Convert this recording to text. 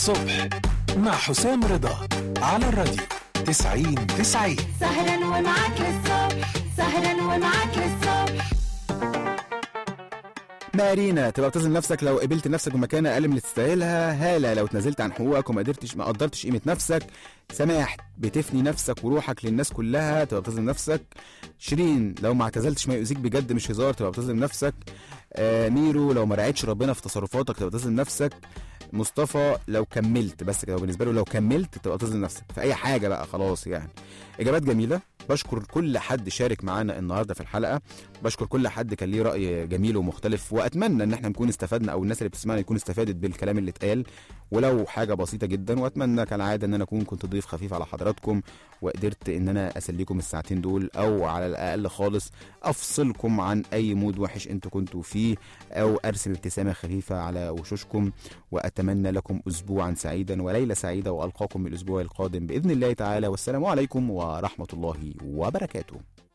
الصبح مع حسام رضا على الراديو 90 90 سهرا ومعاك للصبح سهرا ومعاك للصبح مارينا تبقى بتظلم نفسك لو قبلت نفسك بمكانة اقل من اللي تستاهلها هاله لو اتنازلت عن حقوقك وما قدرتش ما قدرتش قيمه نفسك سماح بتفني نفسك وروحك للناس كلها تبقى بتظلم نفسك شيرين لو ما اعتزلتش ما يؤذيك بجد مش هزار تبقى بتظلم نفسك آه ميرو لو ما راعيتش ربنا في تصرفاتك تبقى بتظلم نفسك مصطفى لو كملت بس كده هو بالنسبه له لو كملت تبقى بتظلم نفسك في اي حاجه بقى خلاص يعني اجابات جميله بشكر كل حد شارك معانا النهارده في الحلقه بشكر كل حد كان ليه راي جميل ومختلف واتمنى ان احنا نكون استفدنا او الناس اللي بتسمعنا يكون استفادت بالكلام اللي اتقال ولو حاجه بسيطه جدا واتمنى كالعاده ان انا اكون كنت ضيف خفيف على حضراتكم وقدرت ان انا اسليكم الساعتين دول او على الاقل خالص افصلكم عن اي مود وحش انتوا كنتوا فيه او ارسم ابتسامه خفيفه على وشوشكم واتمنى لكم اسبوعا سعيدا وليله سعيده والقاكم الاسبوع القادم باذن الله تعالى والسلام عليكم ورحمه الله وبركاته